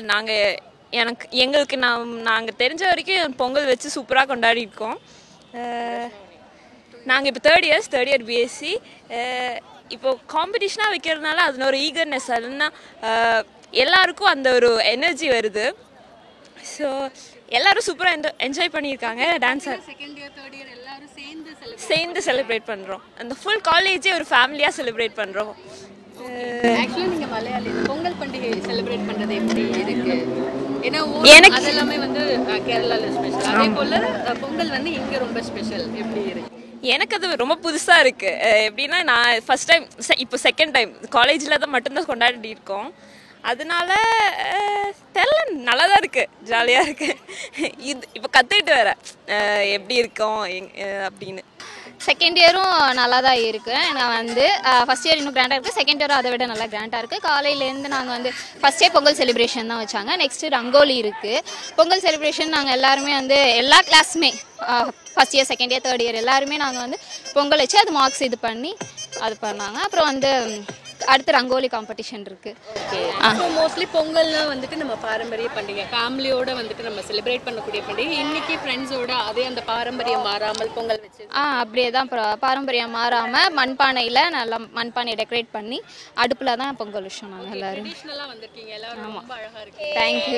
நாங்கள் எனக்கு எங்களுக்கு நான் நாங்கள் தெரிஞ்ச வரைக்கும் பொங்கல் வச்சு சூப்பராக கொண்டாடி இருக்கோம் நாங்கள் இப்போ third years third year BSc இப்போ காம்படிஷனாக வைக்கிறதுனால அதில் ஒரு ஈகர்னஸ் அதுனா அஹ், எல்லாருக்கும் அந்த ஒரு எனர்ஜி வருது ஸோ எல்லாரும் சூப்பராக என்ஜாய் பண்ணியிருக்காங்க dance second year third year எல்லாரும் சேர்ந்து செலிப்ரேட் சேர்ந்து செலிப்ரேட் பண்ணுறோம் அந்த ஃபுல் காலேஜே ஒரு ஃபேமிலியாக செலிப்ரேட் பண்ணுறோம் ஆக்சுவலி நீங்க மலையாளி இந்த பொங்கல் பண்டிகை செலிப்ரேட் பண்றது எப்படி இருக்கு ஏன்னா எனக்கு- எனக்கு அது எல்லாமே வந்து அஹ், கேரளால ஸ்பெஷல் அதே போல அஹ், பொங்கல் வந்து இங்க ரொம்ப ஸ்பெஷல் எப்படி இருக்கு எனக்கு அது ரொம்ப புதுசாக இருக்குது எப்படின்னா நான் ஃபஸ்ட் டைம் இப்போ செகண்ட் டைம் காலேஜில் தான் மட்டும்தான் கொண்டாடி இருக்கோம் அதனால அஹ், தெரில நல்லா தான் இருக்குது ஜாலியாக இருக்குது இது இப்போ கற்றுக்கிட்டு வரேன் அஹ், எப்படி இருக்கோம் எங்- அஹ், அப்படின்னு செகண்ட் இயரும் நல்லா தான் இருக்குது நான் வந்து ஃபஸ்ட் இயர் இன்னும் கிராண்டாக இருக்குது செகண்ட் இயரும் அதை விட நல்லா கிராண்டாக இருக்குது காலையிலேருந்து நாங்கள் வந்து ஃபஸ்ட்டே பொங்கல் செலிப்ரேஷன் தான் வச்சாங்க நெக்ஸ்ட்டு ரங்கோலி இருக்குது பொங்கல் செலிப்ரேஷன் நாங்கள் எல்லாருமே வந்து எல்லா கிளாஸுமே first year second year third year எல்லாருமே நாங்கள் வந்து பொங்கல் வச்சு அது மார்க்ஸ் இது பண்ணி அது பண்ணாங்க அப்புறம் வந்து ம், அடுத்து ரங்கோலி காம்படிஷன் இருக்குது ஸோ மோஸ்ட்லி பொங்கல்னா வந்துட்டு நம்ம பாரம்பரிய பண்டிகை ஃபேமிலியோட வந்துட்டு நம்ம செலிப்ரேட் பண்ணக்கூடிய பண்டிகை இன்னைக்கு ஃப்ரெண்ட்ஸோட அதே அந்த பாரம்பரியம் மாறாமல் பொங்கல் வச்சு ஆ அப்படியே தான் பா- பாரம்பரியம் மாறாமல் மண்பானையில் நல்லா மண்பானையை டெக்கரேட் பண்ணி அடுப்பில் தான் பொங்கல் விஷயம் நாங்கள் எல்லோரும் ட்ரெடிஷ்னலாக வந்திருக்கீங்க எல்லாரும் ரொம்ப அழகா இருக்கு தேங்க்யூ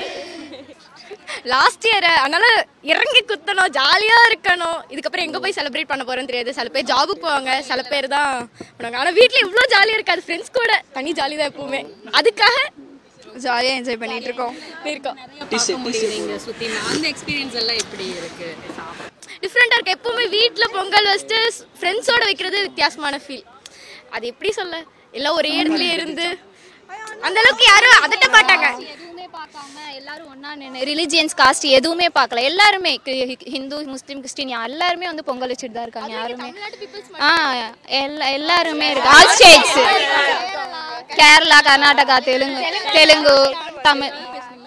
லாஸ்ட் இயர் அதனால இறங்கி குத்தணும் ஜாலியா இருக்கணும் இதுக்கப்புறம் எங்க போய் செலிப்ரேட் பண்ண போறோம்னு தெரியாது சில பேர் ஜாபுக்கு போவாங்க சில பேர் தான் பண்ணுவாங்க ஆனா வீட்ல இவ்வளோ ஜாலியா இருக்காது ஃப்ரெண்ட்ஸ் கூட தனி ஜாலி தான் எப்பவுமே அதுக்காக ஜாலியா என்ஜாய் பண்ணிட்டு இருக்கோம் இருக்கோம் பார்க்க முடியுது இங்க சுத்தி அந்த எக்ஸ்பீரியன்ஸ் எல்லாம் எப்படி இருக்கு டிஃப்ரெண்டா இருக்கு எப்பவுமே வீட்ல பொங்கல் வச்சுட்டு ஃப்ரெண்ட்ஸோட வைக்கிறது வித்தியாசமான ஃபீல் அது எப்படி சொல்ல எல்லாம் ஒரே இடத்துல இருந்து அந்த அளவுக்கு யாரும் அதட்ட மாட்டாங்க எதுவுமே பார்க்காம எல்லாரும் ஒன்றா நின்று ரிலிஜியன்ஸ் காஸ்ட் எதுவுமே பார்க்கல எல்லாருமே கி- ஹிந்து முஸ்லீம் கிறிஸ்டின் எல்லாருமே வந்து பொங்கல் வச்சுட்டு தான் இருக்காங்க யாருமே ஆ எல்லா எல்லாருமே இருக்கு all states Kerala Karnataka Telugu Telugu Tamil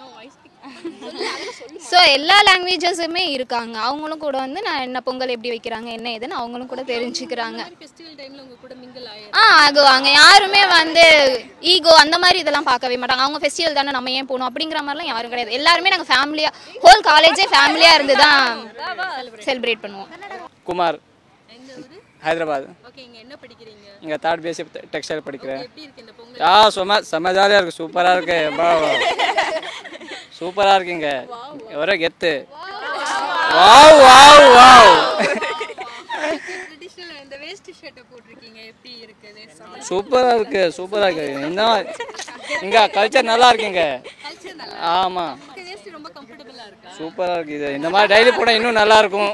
so எல்லா லாங்குவேஜஸுமே இருக்காங்க அவங்களும் கூட வந்து நான் என்ன பொங்கல் எப்படி வைக்கிறாங்க என்ன ஏதுன்னு அவங்களும் கூட தெரிஞ்சுக்கிறாங்க ஃபெஸ்டிவல் டைம்ல உங்க கூட மிங்கிள் ஆயிரும் ஆ ஆகுவாங்க யாருமே வந்து ஈகோ அந்த மாதிரி இதெல்லாம் பார்க்கவே மாட்டாங்க அவங்க ஃபெஸ்டிவல் தானே நம்ம ஏன் போகணும் அப்படிங்கிற மாதிரிலாம் யாரும் கிடையாது எல்லாருமே நாங்கள் ஃபேமிலியாக ஹோல் காலேஜே ஃபேமிலியாக இருந்து தான் செலிப்ரேட் பண்ணுவோம் குமார் ஹைதராபாத் ஓகே இங்க என்ன படிக்கிறீங்க இங்கே தேர்ட் பிஎஸ்சி டெக்ஸ்டைல் படிக்கிறேன் எப்படி இருக்கு இந்த பொங்கல் ஆ சும்மா செம்ம ஜாலியாக இருக்கு சூப்பராக இருக்கு பா சூப்பராக இருக்குங்க ஒரே கெத்து வாவ் வாவ் வாவ் ட்ரெடிஷனல் இந்த வேஸ்ட் ஷர்ட்டை போட்டிருக்கீங்க எப்படி இருக்குது சூப்பராக இருக்கு சூப்பராக இருக்கு இந்த இங்கே கல்ச்சர் நல்லா இருக்குங்க ஆமாம் வேஸ்ட் ரொம்ப கம்ஃபர்டபுளா இருக்கா சூப்பராக இருக்கு இது இந்த மாதிரி டெய்லி போனால் இன்னும் நல்லா இருக்கும்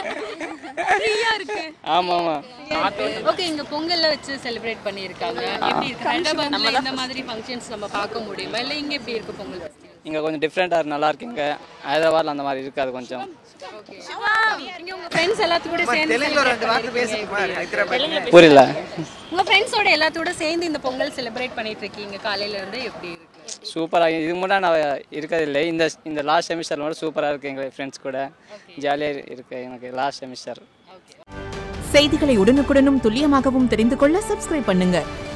ஆமாம் ஆமாம் ஓகே இங்க பொங்கல்ல வச்சு செலிப்ரேட் பண்ணியிருக்காங்க எப்படி இருக்கு ஹைதராபாத்ல இந்த மாதிரி ஃபங்க்ஷன்ஸ் நம்ம பார்க்க முடியுமா இல்ல இங்க எப்படி இருக்கு பொங்கல் ஃபெஸ்டிவல் இங்கே கொஞ்சம் டிஃப்ரெண்ட்டாக நல்லா இருக்குங்க ஹைதராபாத்தில் அந்த மாதிரி இருக்காது கொஞ்சம் இங்க உங்க ஃப்ரெண்ட்ஸ் எல்லாத்தோட சேர்ந்து celebrate பண்ணிருக்கீங்க. புரியல உங்க ஃப்ரெண்ட்ஸோட எல்லாத்தோட சேர்ந்து இந்த பொங்கல் செலிப்ரேட் பண்ணிட்டு இருக்கீங்க காலையில இருந்து எப்படி இருக்கு சூப்பராக இதுக்கு முன்னாடி நான் இருக்கிறதில்லை இந்த இந்த லாஸ்ட் செமிஸ்டர் மட்டும் சூப்பராக இருக்குது எங்கள் ஃப்ரெண்ட்ஸ் கூட ஜாலியாக இருக்குது எனக்கு லாஸ்ட் செமிஸ்டர் செய்திகளை உடனுக்குடனும் துல்லியமாகவும் தெரிந்து கொள்ள சப்ஸ்கிரைப் பண்ணுங்க